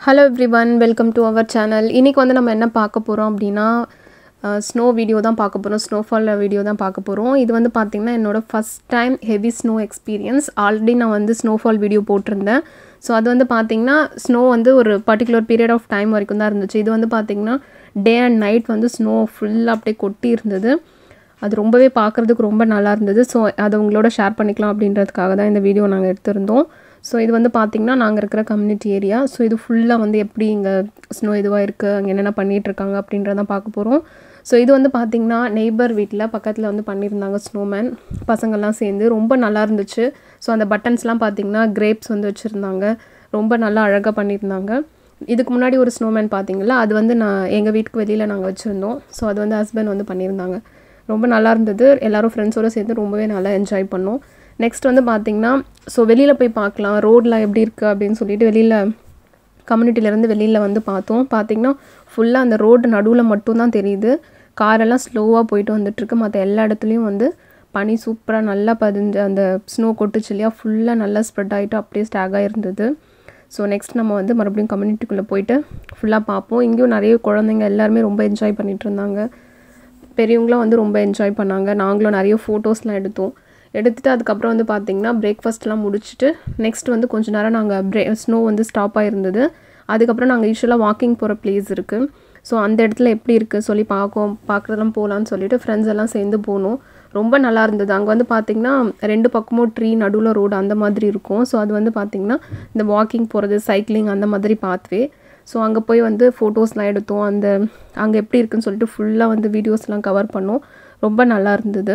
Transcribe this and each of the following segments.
hello everyone welcome to our channel இன்றைக்கி வந்து நம்ம என்ன பார்க்க போகிறோம் அப்படின்னா ஸ்னோ வீடியோ தான் பார்க்க போகிறோம் ஸ்னோஃபால் வீடியோ தான் பார்க்க போகிறோம் இது வந்து பார்த்திங்கன்னா என்னோடய first time heavy snow experience already நான் வந்து ஸ்னோஃபால் வீடியோ போட்டிருந்தேன் ஸோ அது வந்து பார்த்திங்கன்னா ஸ்னோ வந்து ஒரு பர்டிகுலர் பீரியட் ஆஃப் டைம் வரைக்கும் தான் இருந்துச்சு இது வந்து பார்த்திங்கன்னா டே அண்ட் நைட் வந்து ஸ்னோ ஃபுல்லாக அப்படியே கொட்டி இருந்தது அது ரொம்பவே பார்க்குறதுக்கு ரொம்ப நல்லா இருந்தது ஸோ அதை உங்களோட ஷேர் பண்ணிக்கலாம் அப்படின்றதுக்காக தான் இந்த வீடியோ நாங்கள் எடுத்திருந்தோம் ஸோ இது வந்து பார்த்திங்கன்னா நாங்கள் இருக்கிற கம்யூனிட்டி ஏரியா ஸோ இது ஃபுல்லாக வந்து எப்படி இங்கே ஸ்னோ இதுவாக இருக்குது அங்கே என்னென்ன பண்ணிகிட்ருக்காங்க அப்படின்றதான் பார்க்க போகிறோம் ஸோ இது வந்து பார்த்திங்கன்னா நெய்பர் வீட்டில் பக்கத்தில் வந்து பண்ணியிருந்தாங்க ஸ்னோமேன் பசங்கள்லாம் சேர்ந்து ரொம்ப நல்லா இருந்துச்சு ஸோ அந்த பட்டன்ஸ்லாம் பார்த்திங்கன்னா கிரேப்ஸ் வந்து வச்சுருந்தாங்க ரொம்ப நல்லா அழகாக பண்ணியிருந்தாங்க இதுக்கு முன்னாடி ஒரு ஸ்னோமேன் பார்த்தீங்களா அது வந்து நான் எங்கள் வீட்டுக்கு வெளியில் நாங்கள் வச்சுருந்தோம் ஸோ அது வந்து ஹஸ்பண்ட் வந்து பண்ணியிருந்தாங்க ரொம்ப நல்லா இருந்தது எல்லோரும் ஃப்ரெண்ட்ஸோடு சேர்ந்து ரொம்பவே நல்லா என்ஜாய் பண்ணோம் நெக்ஸ்ட் வந்து பார்த்திங்கன்னா ஸோ வெளியில் போய் பார்க்கலாம் ரோடில் எப்படி இருக்குது அப்படின்னு சொல்லிட்டு வெளியில் கம்யூனிட்டிலேருந்து வெளியில் வந்து பார்த்தோம் பார்த்திங்கன்னா ஃபுல்லாக அந்த ரோடு நடுவில் மட்டும்தான் தெரியுது காரெல்லாம் ஸ்லோவாக போயிட்டு வந்துட்டுருக்கு மற்ற எல்லா இடத்துலையும் வந்து பனி சூப்பராக நல்லா பதிஞ்சு அந்த ஸ்னோ கொட்டுச்சு இல்லையா ஃபுல்லாக நல்லா ஸ்ப்ரெட் ஆகிட்டு அப்படியே ஸ்டாக் இருந்தது ஸோ நெக்ஸ்ட் நம்ம வந்து மறுபடியும் கம்யூனிட்டிக்குள்ளே போயிட்டு ஃபுல்லாக பார்ப்போம் இங்கேயும் நிறைய குழந்தைங்க எல்லாருமே ரொம்ப என்ஜாய் பண்ணிகிட்டு இருந்தாங்க பெரியவங்களாம் வந்து ரொம்ப என்ஜாய் பண்ணாங்க நாங்களும் நிறைய ஃபோட்டோஸ்லாம் எடுத்தோம் எடுத்துகிட்டு அதுக்கப்புறம் வந்து பார்த்திங்கன்னா பிரேக்ஃபாஸ்ட்லாம் முடிச்சுட்டு நெக்ஸ்ட் வந்து கொஞ்ச நேரம் நாங்கள் பிரே ஸ்னோ வந்து ஸ்டாப் ஆகிருந்தது அதுக்கப்புறம் நாங்கள் யூஸ்வலாக வாக்கிங் போகிற பிளேஸ் இருக்குது ஸோ அந்த இடத்துல எப்படி இருக்குது சொல்லி பார்க்கும் பார்க்குறதெல்லாம் போகலான்னு சொல்லிட்டு ஃப்ரெண்ட்ஸ் எல்லாம் சேர்ந்து போனோம் ரொம்ப நல்லா இருந்தது அங்கே வந்து பார்த்திங்கன்னா ரெண்டு பக்கமும் ட்ரீ நடுவில் ரோடு அந்த மாதிரி இருக்கும் ஸோ அது வந்து பார்த்திங்கன்னா இந்த வாக்கிங் போகிறது சைக்கிளிங் அந்த மாதிரி பாத்வே ஸோ அங்கே போய் வந்து ஃபோட்டோஸ்லாம் எடுத்தோம் அந்த அங்கே எப்படி இருக்குன்னு சொல்லிட்டு ஃபுல்லாக வந்து வீடியோஸ்லாம் கவர் பண்ணோம் ரொம்ப நல்லா இருந்தது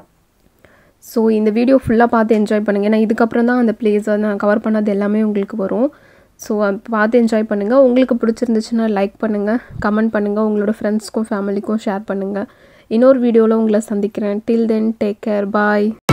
ஸோ இந்த வீடியோ ஃபுல்லாக பார்த்து என்ஜாய் பண்ணுங்கள் ஏன்னா இதுக்கப்புறம் தான் அந்த பிளேஸை நான் கவர் பண்ணது எல்லாமே உங்களுக்கு வரும் ஸோ பார்த்து என்ஜாய் பண்ணுங்கள் உங்களுக்கு பிடிச்சிருந்துச்சுன்னா லைக் பண்ணுங்கள் கமெண்ட் பண்ணுங்கள் உங்களோட ஃப்ரெண்ட்ஸ்க்கும் ஃபேமிலிக்கும் ஷேர் பண்ணுங்கள் இன்னொரு வீடியோவில் உங்களை சந்திக்கிறேன் டில் தென் டேக் கேர் பாய்